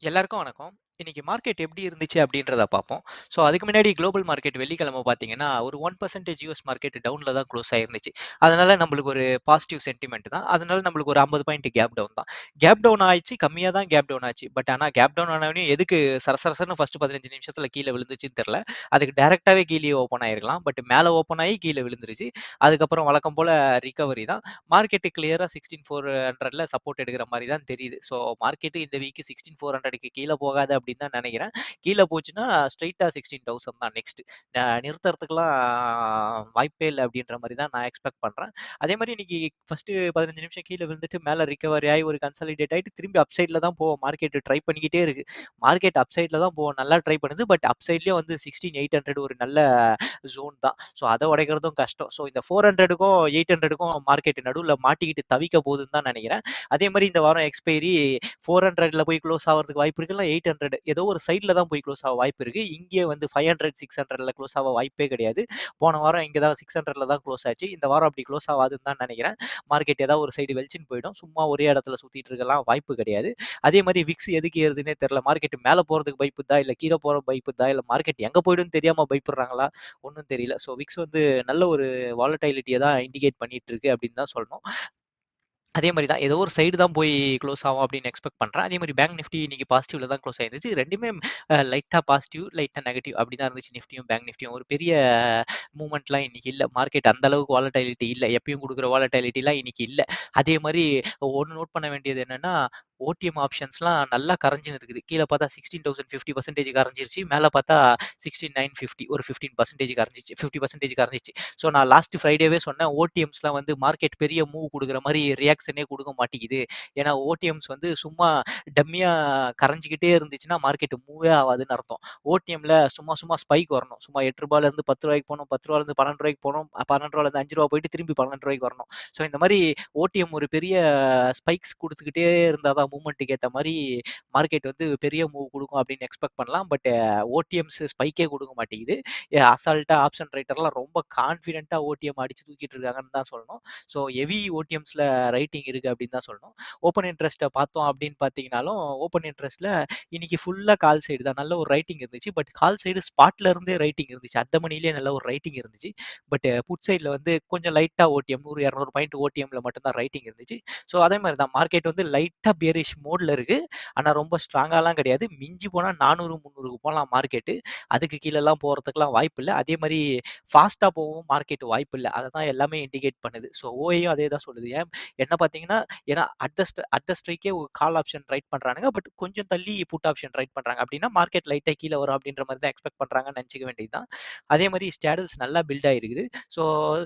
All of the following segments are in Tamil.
எல்லாருக்கும் வணக்கம். இன்னைக்கு மார்க்கெட் எப்படி இருந்துச்சு அப்படின்றத பார்ப்போம். ஸோ அதுக்கு முன்னாடி குளோபல் மார்க்கெட் வெள்ளிக்கிழமை பார்த்தீங்கன்னா, ஒரு 1% யூஎஸ் மார்க்கெட் டவுன்ல தான் க்ளோஸ் ஆயிருந்துச்சு. அதனால நம்மளுக்கு ஒரு பாசிட்டிவ் சென்டிமெண்ட் தான். அதனால நம்மளுக்கு ஒரு 50 பாயிண்ட் கேப் டவுன் தான். கேப் டவுன் ஆயிடுச்சு. கம்மியா தான் கேப் டவுன் ஆச்சு. பட் ஆனா கேப் டவுன் ஆனவுனே எதுக்கு சரசரசன்னு ஃபர்ஸ்ட் 15 நிமிஷத்துல கீழ விழுந்துச்சுன்னு தெரியல. அதுக்கு டைரக்ட்டாவே கீழயே ஓப்பன் ஆயிருக்கலாம். பட் மேல ஓப்பன் ஆகி கீழ விழுந்துருச்சு. அதுக்கப்புறம் வழக்கம் போல ரிகவரி தான். மார்க்கெட் கிளியரா 16400ல சப்போர்ட் எடுக்கிற மாரி தான் தெரியுது. ஸோ மார்க்கெட் இந்த வீக் 16400க்கு கீழ போகாது அப்படின்னு தான் நினைக்கிறேன். கீழ போச்சுன்னா ஸ்ட்ரெய்ட்டா 16000 தான் நெக்ஸ்ட். அ நிறுத்தறதுக்குலாம் வாய்ப்பே இல்ல அப்படின்ற மாரி தான் நான் எக்ஸ்பெக்ட் பண்றேன். அதே மாரி இன்னைக்கு ஃபர்ஸ்ட் 15 நிமிஷம் கீழ விழுந்துட்டு மேல ரிகவரி ஆகி ஒரு கன்சாலிடேட் ஆயிட்டு திரும்பி அப் சைட்ல தான் போகும். மார்க்கெட் ட்ரை பண்ணிக்கிட்டே இருக்கு. மார்க்கெட் அப் சைட்ல தான் போகும். நல்லா ட்ரை பண்ணுது. பட் அப் சைட்லயும் வந்து 16800 ஒரு நல்ல ஜோன் தான். ஸோ அத உடைக்கிறதும் கஷ்டம். ஸோ இந்த 400க்கும் 800க்கும் மார்க்கெட் நடுவுல மாட்டிக்கிட்டு தவிக்க போகுதுன்னு தான் நினைக்கிறேன். அதே மாரி இந்த வாரம் எக்ஸ்பைரி 400ல போய் க்ளோஸ் ஆவறதுக்கு வாய்ப்பு இருக்கு. இல்ல 800 ஏதோ ஒரு சைட்ல தான் போய் க்ளோஸ் ஆக வாய்ப்பு இருக்கு. இங்கே வந்து 500, 600ல க்ளோஸ் ஆக வாய்ப்பே கிடையாது. போன வாரம் இங்க தான் 600ல தான் க்ளோஸ் ஆச்சு. இந்த வாரம் அப்படி க்ளோஸ் ஆவாதுன்னு தான் நினைக்கிறேன். மார்க்கெட் ஏதாவது ஒரு சைடு வெளிச்சுன்னு போயிடும். சும்மா ஒரே இடத்துல சுத்திட்டு இருக்கலாம் வாய்ப்பு கிடையாது. அதே மாரி விக்ஸ் எதுக்கு ஏறுதுன்னே தெரியல. மார்க்கெட் மேல போறதுக்கு பயப்படுதா? இல்ல கீழ போற பயப்படுதா? இல்ல மார்க்கெட் எங்க போயிடும்னு தெரியாம பயப்படுறாங்களா? ஒண்ணும் தெரியல. ஸோ விக்ஸ் வந்து நல்ல ஒரு வாலடைலிட்டிய தான் இண்டிகேட் பண்ணிட்டு இருக்கு அப்படின்னு தான் சொல்லணும். அதே மாரி தான் ஏதோ ஒரு சைடு தான் போய் க்ளோஸ் ஆகும் அப்படின்னு எக்ஸ்பெக்ட் பண்றேன். அதே மாரி பேங்க் நிஃப்டி இன்னைக்கு பாசிட்டிவ்ல தான் க்ளோஸ் ஆயிருந்துச்சு. 2மே அ லைட்டா பாசிட்டிவ், லைட்டா நெகட்டிவ் அப்படி தான் இருந்துச்சு நிஃப்டியும், பேங்க் நிஃப்டியும். ஒரு பெரிய மூவ்மெண்ட்லாம் இன்னைக்கு இல்ல. மார்க்கெட் அந்த அளவுக்கு வாலடைலிட்டி இல்ல. எப்பயும் குடுக்குற வாலடைலிட்டிலாம் இன்னைக்கு இல்ல. அதே மாரி ஒண்ணு நோட் பண்ண வேண்டியது என்னன்னா, ஓடிஎம் ஆப்ஷன்ஸ்லாம் நல்லா கரைஞ்சுன்னு இருக்குது. கீழ பார்த்தா 16050% கரைஞ்சிருச்சு. மேல பார்த்தா 16950 ஒரு 15% கரைஞ்சிச்சு. 50% கரைஞ்சிச்சு. ஸோ நான் லாஸ்ட் ஃப்ரைடேவே சொன்னேன். ஓடிஎம்ஸ்லாம் வந்து மார்க்கெட் பெரிய மூவ் குடுக்குற மாரி ரியாக்ஷனே குடுக்க மாட்டேங்குது. ஏன்னா ஓடிஎம்ஸ் வந்து சும்மா டம்மியா கரைஞ்சுக்கிட்டே இருந்துச்சுன்னா மார்க்கெட் மூவே ஆவாதுன்னு அர்த்தம். ஓடிஎம்ல சும்மா சும்மா ஸ்பைக் வரணும். சும்மா ரூ. 8ல இருந்து ரூ. 10 போணும். ரூ. 10ல இருந்து ரூ. 12 போணும். ரூ. 12ல இருந்து ரூ. 5 போயிட்டு திரும்பி ரூ. 12 வரணும். ஸோ இந்த மாரி ஓடிஎம் ஒரு பெரிய ஸ்பைக்ஸ் குடுத்துக்கிட்டே இருந்தா தான் மூவ்மெண்ட்க்கு ஏத்த மாரி மார்க்கெட் வந்து பெரிய மூவ் குடுக்கும் அப்படின்னு எக்ஸ்பெக்ட் பண்ணலாம். பட் ஓடிஎம்ஸ் ஸ்பைக்கே குடுக்க மாட்டேங்குது. அசால்ட்டா ஆப்ஷன் ரைட்டர்லாம் ரொம்ப கான்ஃபிடென்ட்டா ஓடிஎம் அடிச்சு தூக்கிட்டு இருக்காங்கன்னு தான் சொல்லணும். ஸோ ஹெவி ஓடிஎம்ஸ்ல ரைட்டிங் இருக்கு அப்படின்னு தான் சொல்லணும். ஓப்பன் இன்ட்ரெஸ்ட்ட பார்த்தோம் அப்படின்னு பார்த்தீங்கனாலும், ஓப்பன் இன்ட்ரெஸ்ட்ல இன்னைக்கு ஃபுல்லா கால் சைடு தான். நல்ல ஒரு ரைட்டிங் இருந்துச்சு. பட் கால் சைடு ஸ்பாட்ல இருந்தே ரைட்டிங் இருந்துச்சு. அர்த்த மணியிலேயே நல்ல ஒரு ரைட்டிங் இருந்துச்சு. பட் புட் சைட்ல வந்து கொஞ்சம் லைட்டா ஓடிஎம் 100, 200 பாயிண்ட் ஓடிஎம்ல மட்டும் தான் ரைட்டிங் இருந்துச்சு. ஸோ அதே மாரி தான் மார்க்கெட் வந்து லைட்டா பியரிஷ் மோட்ல இருக்கு. ஆனா ரொம்ப ஸ்ட்ராங்காலாம் கிடையாது. மிஞ்சி போனா 400, 300க்கு போலாம் மார்க்கெட். அதுக்கு கீழலாம் போறதுக்குலாம் வாய்ப்பு இல்ல. அதே மாரி ஃபாஸ்ட்டா போகவும் மார்க்கெட் வாய்ப்பு இல்ல. அத தான் எல்லாமே இண்டிகேட் பண்ணுது. ஸோ ஓஐயும் அதே தான் சொல்லுது. ஏன் என்ன பார்த்தீங்கன்னா, ஏன்னா அட் த ஸ்ட் அட் த ஸ்ட்ரைக்கே கால் ஆப்ஷன் ரைட் பண்றானுங்க. பட் கொஞ்சம் தள்ளி புட் ஆப்ஷன் ரைட் பண்றாங்க. அப்படின்னா மார்க்கெட் லைட்டா கீழ வரும் அப்படின்ற மாரி தான் எக்ஸ்பெக்ட் பண்றாங்கன்னு நெனச்சுக்க வேண்டியது தான். அதே மாரி ஸ்டேடல்ஸ் நல்லா பில்ட் ஆயிருக்குது. ஸோ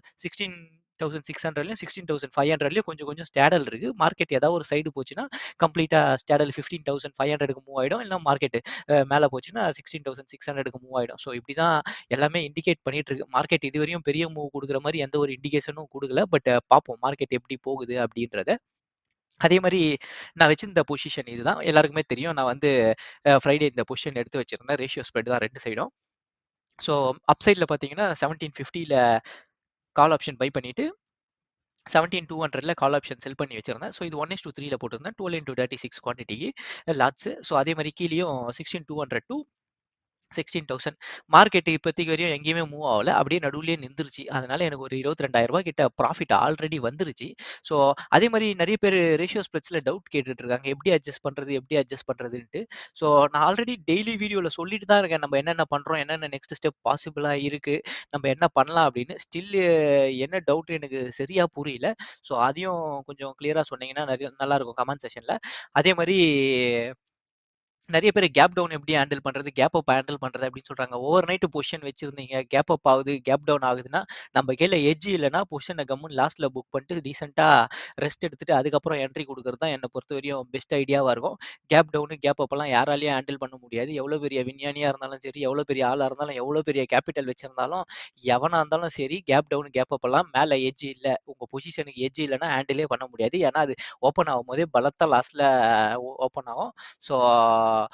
16600லயும் 16500லயும் கொஞ்சம் கொஞ்சம் ஸ்டேடல் இருக்கு. மார்க்கெட் ஏதாவது ஒரு சைடு போச்சுன்னா கம்ப்ளீட்டா ஸ்டேடல் 15500க்கு மூவ் ஆயிடும். இல்ல மார்க்கெட் அ மேல போச்சுன்னா 16600க்கு மூவ் ஆயிடும். ஸோ இப்படி தான் எல்லாமே இண்டிகேட் பண்ணிட்டு இருக்கு. மார்க்கெட் இதுவரையும் பெரிய மூவ் குடுக்குற மாரி எந்த ஒரு இண்டிகேஷனும் குடுக்கல. பட் பார்ப்போம் மார்க்கெட் எப்படி போகுது அப்படின்றத. அதே மாரி நான் வச்சிருந்த பொசிஷன் இதுதான். எல்லாருக்குமே தெரியும். நான் வந்து அ ஃப்ரைடே இந்த பொசிஷன் எடுத்து வச்சிருந்தேன். ரேஷியோ ஸ்ப்ரெட் தான் 2 சைடும். ஸோ அப் சைட்ல பார்த்தீங்கன்னா 1750ல கால் ஆப்ஷன் பை பண்ணிட்டு 17200ல கால் ஆப்ஷன் செல் பண்ணி வச்சிருந்தேன். ஸோ இது 1:3ல போட்டிருந்தேன். 12:36 குவான்டிட்டிக்கு லாட்ஸ். ஸோ அதே மாரி கீழயும் 16200 டூ 16000 மார்க்கெட் இப்போதைக்கு வரையும் எங்கேயுமே மூவ் ஆகல. அப்படியே நடுவுலயே நின்றுச்சு. அதனால எனக்கு ஒரு ரூ. 22000 கிட்ட ப்ராஃபிட் ஆல்ரெடி வந்துருச்சு. ஸோ அதே மாரி நெறைய பேர் ரேஷியோ ஸ்ப்ரெட்ஸ்ல டவுட் கேட்டுட்டு இருக்காங்க. எப்படி அட்ஜஸ்ட் பண்றது? எப்படி அட்ஜஸ்ட் பண்றதுன்ட்டு. ஸோ நான் ஆல்ரெடி டெய்லி வீடியோல சொல்லிட்டு தான் இருக்கேன். நம்ம என்னென்ன பண்றோம்? என்னென்ன நெக்ஸ்ட் ஸ்டெப் பாசிபிளா இருக்கு? நம்ம என்ன பண்ணலாம் அப்படின்னு. ஸ்டில் என்ன டவுட் எனக்கு சரியா புரியல. ஸோ அதையும் கொஞ்சம் கிளியரா சொன்னீங்கன்னா நெறைய நல்லா இருக்கும் கமெண்ட் செக்ஷன்ல. அதே மாரி நெறைய பேர் கேப் டவுன் எப்படி ஹேண்டில் பண்றது? கேப் அப் ஹேண்டில் பண்றது அப்படின்னு சொல்றாங்க. ஓவர் நைட் பொசிஷன் வச்சிருந்தீங்க. கேப் அப் ஆகுது, கேப் டவுன் ஆகுதுன்னா, நம்ம கையில எட்ஜ் இல்லன்னா பொசிஷன கம்முன்னு லாஸ்ட்ல புக் பண்ணிட்டு டீசென்ட்டா ரெஸ்ட் எடுத்துட்டு அதுக்கப்புறம் என்ட்ரி குடுக்குறது தான் என்ன பொறுத்தவரையும் பெஸ்ட் ஐடியாவா இருக்கும். கேப் டவுன், கேப் அப்லாம் யாராலயும் ஹேண்டில் பண்ண முடியாது. எவ்வளோ பெரிய விஞ்ஞானியா இருந்தாலும் சரி, எவ்வளோ பெரிய ஆளா இருந்தாலும், எவ்வளோ பெரிய கேப்பிட்டல் வச்சிருந்தாலும், எவனா இருந்தாலும் சரி, கேப் டவுன், கேப் அப்லாம் மேல எட்ஜ் இல்ல. உங்க பொசிஷனுக்கு எட்ஜ் இல்லன்னா ஹேண்டிலே பண்ண முடியாது. ஏன்னா அது ஓப்பன் ஆகும்போதே பலத்த லாஸ்ட்ல ஓ ஓப்பன் ஆகும். ஸோ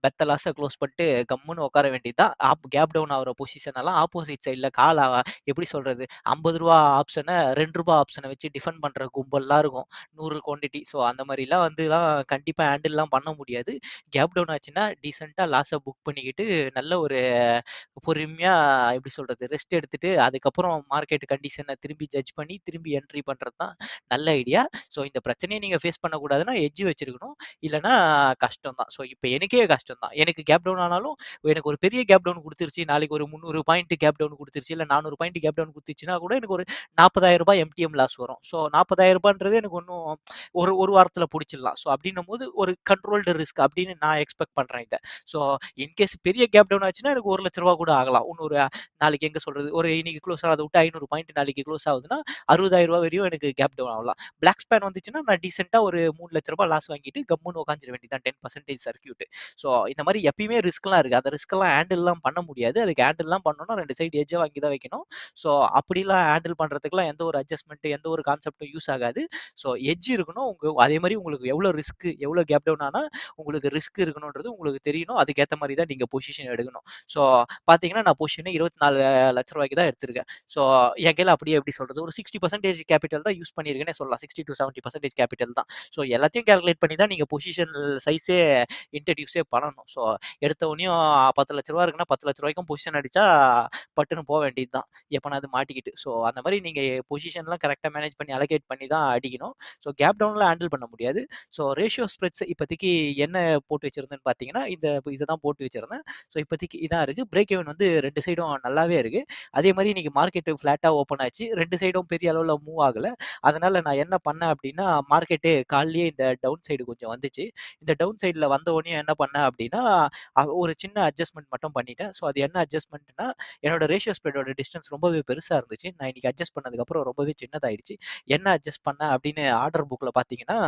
பெத்த லாஸ க்ளோஸ் பண்ணிட்டு கம்முன்னு உட்கார வேண்டியது தான். ஆப் கேப் டவுன் ஆகுற பொசிஷன் எல்லாம் ஆப்போசிட் சைட்ல கால் அ எப்படி சொல்றது? ரூ. 50 ஆப்ஷன ரூ. 2 ஆப்ஷன வச்சு டிஃபெண்ட் பண்ற கும்பல்லாம் இருக்கும். 100 குவான்டிட்டி. ஸோ அந்த மாரிலாம் வந்துலாம் கண்டிப்பா ஹேண்டில்லாம் பண்ண முடியாது. கேப் டவுன் ஆச்சுன்னா, டீசென்ட்டா லாஸ புக் பண்ணிக்கிட்டு, நல்ல ஒரு பொறுமையா எப்படி சொல்றது? ரெஸ்ட் எடுத்துட்டு, அதுக்கப்புறம் மார்க்கெட் கண்டிஷன திரும்பி ஜட்ஜ் பண்ணி, திரும்பி என்ட்ரி பண்றது தான் நல்ல ஐடியா. ஸோ இந்த பிரச்சனைய நீங்க ஃபேஸ் பண்ணக்கூடாதுன்னா, எட்ஜ் வச்சிருக்கணும். இல்லன்னா கஷ்டம் தான். ஸோ இப்ப எனக்கே கஷ்டம் தான். எனக்கு கேப் டவுன் ஆனாலும், எனக்கு ஒரு பெரிய கேப் டவுன் குடுத்துருச்சு. நாளைக்கு ஒரு 300 பாயிண்ட் கேப் டவுன் குடுத்துருச்சு. இல்ல 400 பாயிண்ட் கேப் டவுன் குடுத்துச்சுன்னா கூட எனக்கு ஒரு ரூ. 40,000 எம்டிஎம் லாஸ் வரும். ஸோ ரூ. 40,000ன்றது எனக்கு ஒண்ணும் ஒரு ஒரு வாரத்துல புடிச்சிடலாம். ஸோ அப்படின்னும்போது ஒரு கண்ட்ரோல்டு ரிஸ்க் அப்படின்னு நான் எக்ஸ்பெக்ட் பண்றேன் இத. ஸோ இன்கேஸ் பெரிய கேப் டவுன் ஆச்சுன்னா, எனக்கு ரூ. 1,00,000 கூட ஆகலாம். இன்னொரு நாளைக்கு எங்க சொல்றது? ஒரு இன்னைக்கு க்ளோஸ் ஆனத விட்டு 500 பாயிண்ட் நாளைக்கு க்ளோஸ் ஆகுதுன்னா, ரூ. 60,000 வரையும் எனக்கு கேப் டவுன் ஆகலாம். பிளாக் ஸ்பான் வந்துச்சுன்னா, நான் டீசென்ட்டா ஒரு ரூ. 3,00,000 லாஸ் வாங்கிட்டு கம்முன்னு உட்காந்துர வேண்டியது தான் 10% சர்க்யூட். ஸோ இந்த மாரி எப்பயுமே ரிஸ்க்லாம் இருக்கு. அந்த ரிஸ்க்லாம் ஹேண்டில்லாம் பண்ண முடியாது. அதுக்கு ஹேண்டில்லாம் பண்ணணும்னா 2 சைடு எட்ஜ வாங்கி தான் வைக்கணும். ஸோ அப்படிலாம் ஹேண்டில் பண்றதுக்குலாம் எந்த ஒரு அட்ஜஸ்ட்மென்ட், எந்த ஒரு கான்செப்ட்டும் யூஸ் ஆகாது. ஸோ எட்ஜ் இருக்கணும். உங்க அதே மாரி உங்களுக்கு எவ்வளோ ரிஸ்க், எவ்வளோ கேப் டவுன் ஆனா உங்களுக்கு ரிஸ்க் இருக்கணும்ன்றது உங்களுக்கு தெரியணும். அதுக்கேத்த மாரி தான் நீங்க பொசிஷன் எடுக்கணும். ஸோ பார்த்தீங்கன்னா, நான் பொசிஷனே ரூ. 24,00,000 தான் எடுத்திருக்கேன். ஸோ என் கையில அப்படியே எப்படி சொல்றது? ஒரு 60% கேபிட்டல் தான் யூஸ் பண்ணியிருக்கேன்னே சொல்லலாம். 60-70% கேபிட்டல் தான். ஸோ எல்லாத்தையும் கால்குலேட் பண்ணி தான் நீங்க பொசிஷன் சைஸே இன்ட்ரோடியூஸே பண்ணணும். ஸோ எடுத்த உடனேயும் ரூ. 10,00,000 இருக்குன்னா, ரூ. 10,00,000 பொசிஷன் அடிச்சா பட்டுன்னு போ வேண்டியது தான். எப்பனாவது மாட்டிக்கிட்டு. ஸோ அந்த மாரி நீங்க பொசிஷன்லாம் கரெக்ட்டா மேனேஜ் பண்ணி அலோகேட் பண்ணி தான் அடிக்கணும். ஸோ கேப் டவுன்ல ஹேண்டில் பண்ண முடியாது. ஸோ ரேஷியோ ஸ்ப்ரெட்ஸ் இப்போதைக்கு என்ன போட்டு வச்சிருந்தேன்னு பார்த்தீங்கன்னா, இந்த இத தான் போட்டு வச்சிருந்தேன். ஸோ இப்போதைக்கு இதான் இருக்கு. பிரேக் ஈவன் வந்து 2 சைடும் நல்லாவே இருக்கு. அதே மாரி இன்னைக்கு மார்க்கெட் ஃப்ளாட்டா ஓப்பன் ஆச்சு. 2 சைடும் பெரிய அளவுல மூவ் ஆகல. அதனால நான் என்ன பண்ணேன் அப்படின்னா, மார்க்கெட்டு காலைலயே இந்த டவுன் சைடு கொஞ்சம் வந்துச்சு. இந்த டவுன் சைடுல வந்த உடனே என்ன பண்ணேன் அப்படின்னா, அ ஒரு சின்ன அட்ஜஸ்ட்மென்ட் மட்டும் பண்ணிட்டேன். ஸோ அது என்ன அட்ஜஸ்ட்மென்ட்னா, என்னோட ரேஷியோ ஸ்ப்ரெட்டோட டிஸ்டன்ஸ் ரொம்பவே பெருசா இருந்துச்சு. நான் இன்னைக்கு அட்ஜஸ்ட் பண்ணதுக்கப்புறம் ரொம்பவே சின்னதாயிடுச்சு. என்ன அட்ஜஸ்ட் பண்ணேன் அப்படின்னு ஆர்டர் புக்ல பார்த்தீங்கன்னா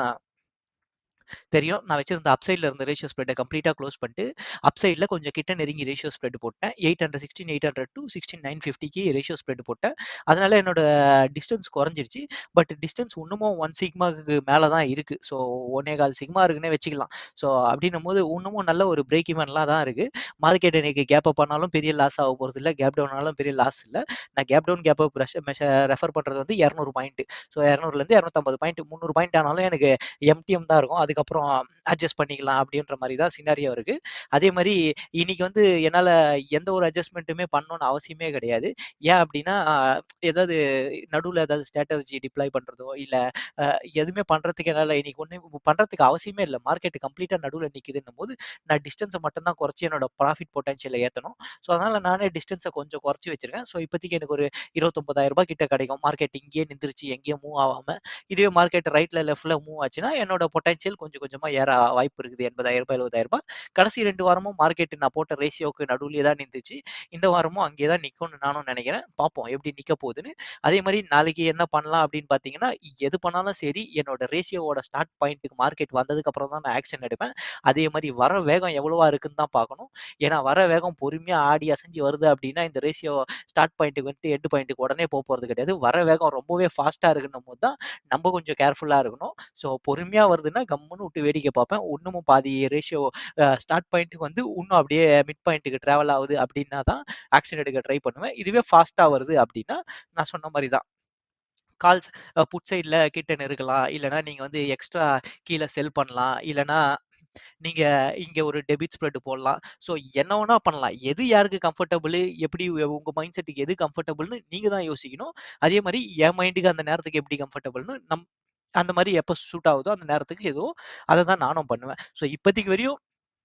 தெரியும். நான் வச்சிருந்த அப் சைட்ல இருந்த ரேஷியோ ஸ்ப்ரெட்ட கம்ப்ளீட்டா க்ளோஸ் பண்ணிட்டு, அப் சைட்ல கொஞ்சம் கிட்ட நெருங்கி ரேஷியோ ஸ்ப்ரெட் போட்டேன். 800 16,800 டூ 16,950க்கு ரேஷியோ ஸ்ப்ரெட் போட்டேன். அதனால என்னோட டிஸ்டன்ஸ் குறைஞ்சிருச்சு. பட் டிஸ்டன்ஸ் இன்னமும் 1 சிக்மாக்கு மேல தான் இருக்கு. ஸோ 1 1/4 சிக்மா இருக்குன்னே வச்சுக்கலாம். ஸோ அப்படின்னும்போது இன்னமும் நல்ல ஒரு பிரேக் ஈவன்லாம் தான் இருக்கு. மார்க்கெட் இன்னைக்கு கேப் அப் ஆனாலும் பெரிய லாஸ் ஆக போறதில்ல. கேப் டவுன் ஆனாலும் பெரிய லாஸ் இல்ல. நான் கேப் டவுன், கேப் அப் ரெஷ மெஷ ரெஃபர் பண்றது வந்து 200 பாயிண்ட். ஸோ 200லேருந்து 250 பாயிண்ட் 300 பாயிண்ட் ஆனாலும் எனக்கு எம்டிஎம் தான் இருக்கும். அதுக்கப்புறம் அட்ஜஸ்ட் பண்ணிக்கலாம் அப்படின்ற மாரி தான் சினாரியோ இருக்கு. அதே மாரி இன்னைக்கு வந்து என்னால எந்த ஒரு அட்ஜஸ்ட்மென்ட்டுமே பண்ணணும்னு அவசியமே கிடையாது. ஏன் அப்படின்னா, ஏதாவது நடுவுல ஏதாவது ஸ்ட்ராட்டஜி டிப்ளாய் பண்றதோ, இல்ல அ எதுவுமே பண்றதுக்கு என்னால இன்னைக்கு ஒண்ணும் பண்றதுக்கு அவசியமே இல்ல. மார்க்கெட் கம்ப்ளீட்டா நடுவுல நிக்குதுன்னும்போது, நான் டிஸ்டன்ஸ மட்டும் தான் குறைச்சு என்னோட ப்ராஃபிட் பொட்டன்ஷியல ஏத்தணும். ஸோ அதனால நானே டிஸ்டன்ஸ கொஞ்சம் குறைச்சு வச்சிருக்கேன். ஸோ இப்போதைக்கு எனக்கு ஒரு ரூ. 29,000 கிட்ட கிடைக்கும். மார்க்கெட் இங்கேயே நின்றுச்சு. எங்கேயும் மூவ் ஆவாம. இதுவே மார்க்கெட் ரைட்ல, லெஃப்ட்ல மூவ் ஆச்சுன்னா, என்னோட பொட்டன்ஷியல் கொஞ்சம் கொஞ்சமா ஏற வாய்ப்பு இருக்குது. ரூ. 80,000 ரூ. 70,000 கடைசி 2 வாரமும் மார்க்கெட் நான் போட்ட ரேஷியோக்கு நடுவுலயே தான் நின்னுச்சு. இந்த வாரமும் அங்கேயே தான் நிக்கும்னு நானும் நினைக்கிறேன். பார்ப்போம் எப்படி நிக்க போகுதுன்னு. அதே மாரி நாளைக்கு என்ன பண்ணலாம் அப்படின்னு பார்த்தீங்கன்னா, எது பண்ணாலும் சரி என்னோட ரேஷியோவோட ஸ்டார்ட் பாயிண்ட்க்கு மார்க்கெட் வந்ததுக்கு அப்புறம் தான் நான் ஆக்ஷன் எடுப்பேன். அதே மாரி வர வேகம் எவ்வளவா இருக்குன்னு தான் பார்க்கணும். ஏன்னா வர வேகம் பொறுமையா ஆடி அசைஞ்சு வருது அப்படின்னா, இந்த ரேஷியோ ஸ்டார்ட் பாயிண்ட்க்கு வந்துட்டு எண்ட் பாயிண்ட்க்கு உடனே போப்போறது கிடையாது. வர வேகம் ரொம்பவே ஃபாஸ்ட்டா இருக்குன்னும்போது தான் நம்ம கொஞ்சம் கேர்ஃபுல்லா இருக்கணும். ஸோ பொறுமையா வருதுன்னா கம்முன்னு விட்டு வேடிக்கை பார்ப்பேன். இன்னமும் பாதி ரேஷியோ அ ஸ்டார்ட் பாயிண்ட்க்கு வந்து இன்னும் அப்படியே மிட் பாயிண்ட்க்கு டிராவல் ஆகுது அப்படின்னா தான் ஆக்ஷன் எடுக்க ட்ரை பண்ணுவேன். இதுவே ஃபாஸ்ட்டா வருது அப்படின்னா, நான் சொன்ன மாரி தான். கால்ஸ் அ புட் சைட்ல கிட்ட நெருக்கலாம். இல்லன்னா நீங்க வந்து எக்ஸ்ட்ரா கீழ செல் பண்ணலாம். இல்லன்னா நீங்க இங்க ஒரு டெபிட் ஸ்ப்ரெட் போடலாம். ஸோ என்ன வேணா பண்ணலாம். எது யாருக்கு கம்ஃபர்டபிள் எப்படி உங்க மைண்ட் செட்க்கு எது கம்ஃபர்டபிள்னு நீங்க தான் யோசிக்கணும். அதே மாரி என் மைண்டுக்கு அந்த நேரத்துக்கு எப்படி கம்ஃபர்டபிள்னு நம் அந்த மாரி எப்ப சூட் ஆகுதோ அந்த நேரத்துக்கு எதுவோ அத தான் நானும் பண்ணுவேன். ஸோ இப்போதைக்கு வரையும்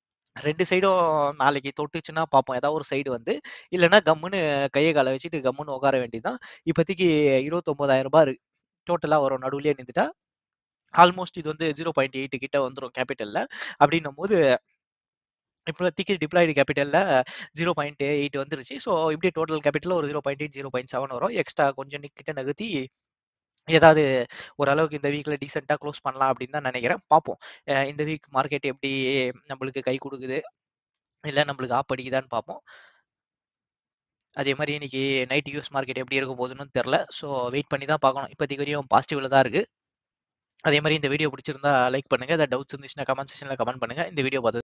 2 சைடும் நாளைக்கு தொட்டுச்சுன்னா பார்ப்போம். ஏதாவது ஒரு சைடு வந்து, இல்லன்னா கம்முன்னு கைய கால வச்சுட்டு கம்முன்னு உட்கார வேண்டியது தான். இப்போதைக்கு ரூ. 29,000 இருக்கு. டோட்டலா வரும் நடுவுலயே நின்னுட்டா. ஆல்மோஸ்ட் இது வந்து 0.8 கிட்ட வந்துரும் கேபிட்டல்ல. அப்படின்னும்போது இப்போதைக்கு டிப்ளாய்டு கேபிட்டல்ல 0.8 வந்துருச்சு. ஸோ இப்படியே டோட்டல் கேபிட்டல்ல ஒரு 0.8, 0.7 வரும். எக்ஸ்ட்ரா கொஞ்சம் கிட்ட நகர்த்தி ஏதாவது ஓரளவுக்கு இந்த வீக்ல டீசென்ட்டா குளோஸ் பண்ணலாம் அப்படின்னு தான் நினைக்கிறேன். பார்ப்போம். அ இந்த வீக் மார்க்கெட் எப்படி நம்மளுக்கு கை குடுக்குது? இல்ல நம்மளுக்கு ஆப் அடிக்குதான்னு பார்ப்போம். அதே மாரி இன்னைக்கு நைட் யுஎஸ் மார்க்கெட் எப்படி இருக்க போகுதுன்னு தெரியல. ஸோ வெயிட் பண்ணி தான் பார்க்கணும். இப்போதைக்கு வரையும் பாசிட்டிவ்ல தான் இருக்கு. அதே மாரி இந்த வீடியோ பிடிச்சிருந்தா லைக் பண்ணுங்க. ஏதாவது டவுட்ஸ் இருந்துச்சுன்னா கமெண்ட் செக்ஷன்ல கமெண்ட் பண்ணுங்க. இந்த வீடியோ பார்த்து